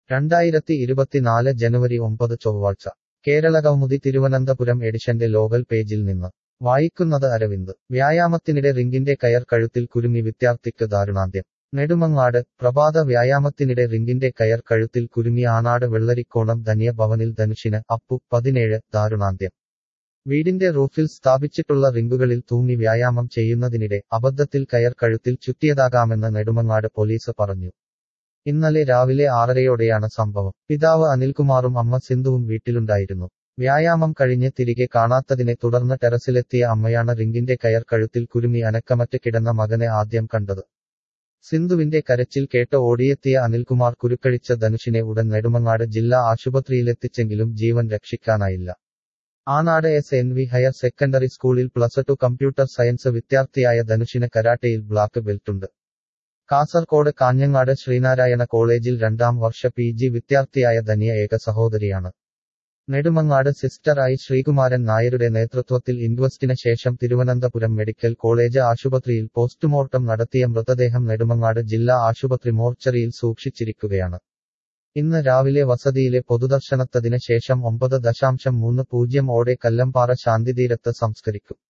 രണ്ടായിരത്തി ഇരുപത്തിനാല് ജനുവരി ഒമ്പത് ചൊവ്വാഴ്ച കേരള കൗമുദി തിരുവനന്തപുരം എഡിഷന്റെ ലോകൽ പേജിൽ നിന്ന് വായിക്കുന്നത് അരവിന്ദ് വ്യായാമത്തിനിടെ റിംഗിന്റെ കയർ കഴുത്തിൽ കുരുങ്ങി വിദ്യാർത്ഥിക്ക് ദാരുണാന്ത്യം നെടുമങ്ങാട് പ്രഭാത വ്യായാമത്തിനിടെ റിംഗിന്റെ കയർ കഴുത്തിൽ കുരുങ്ങി ആനാട് വെള്ളരിക്കോണം ധനിയ ഭവനിൽ ധനുഷിന് അപ്പു പതിനേഴ് ദാരുണാന്ത്യം വീടിന്റെ റൂഫിൽ സ്ഥാപിച്ചിട്ടുള്ള റിംഗുകളിൽ തൂങ്ങി വ്യായാമം ചെയ്യുന്നതിനിടെ അബദ്ധത്തിൽ കയർ കഴുത്തിൽ ചുറ്റിയതാകാമെന്ന് നെടുമങ്ങാട് പോലീസ് പറഞ്ഞു ഇന്നലെ രാവിലെ ആറരയോടെയാണ് സംഭവം പിതാവ് അനിൽകുമാറും അമ്മ സിന്ധുവും വീട്ടിലുണ്ടായിരുന്നു വ്യായാമം കഴിഞ്ഞ് തിരികെ കാണാത്തതിനെ തുടർന്ന് ടെറസിലെത്തിയ അമ്മയാണ് റിംഗിന്റെ കയർ കഴുത്തിൽ കുരുങ്ങി അനക്കമറ്റ് കിടന്ന മകനെ ആദ്യം കണ്ടത് സിന്ധുവിന്റെ കരച്ചിൽ കേട്ട് ഓടിയെത്തിയ അനിൽകുമാർ കുരുക്കഴിച്ച ധനുഷിനെ ഉടൻ നെടുമങ്ങാട് ജില്ലാ ആശുപത്രിയിലെത്തിച്ചെങ്കിലും ജീവൻ രക്ഷിക്കാനായില്ല Anad S N V higher secondary സ്കൂളിൽ പ്ലസ് ടു കമ്പ്യൂട്ടർ സയൻസ് വിദ്യാർത്ഥിയായ ധനുഷിന് കരാട്ടയിൽ ബ്ലാക്ക് ബെൽറ്റുണ്ട് കാസർകോട് കാഞ്ഞങ്ങാട് ശ്രീനാരായണ കോളേജിൽ രണ്ടാം വർഷ പി ജി വിദ്യാർത്ഥിയായ ധനിയ ഏക സഹോദരിയാണ് നെടുമങ്ങാട് സിസ്റ്ററായി ശ്രീകുമാരൻ നായരുടെ നേതൃത്വത്തിൽ ഇൻക്വസ്റ്റിന് ശേഷം തിരുവനന്തപുരം മെഡിക്കൽ കോളേജ് ആശുപത്രിയിൽ പോസ്റ്റ്മോർട്ടം നടത്തിയ മൃതദേഹം നെടുമങ്ങാട് ജില്ലാ ആശുപത്രി മോർച്ചറിയിൽ സൂക്ഷിച്ചിരിക്കുകയാണ് ഇന്ന് രാവിലെ വസതിയിലെ പൊതുദർശനത്തതിന് ശേഷം ഒമ്പത് ദശാംശം മൂന്ന് പൂജ്യം ഓടെ കല്ലമ്പാറ ശാന്തിതീരത്ത് സംസ്കരിക്കും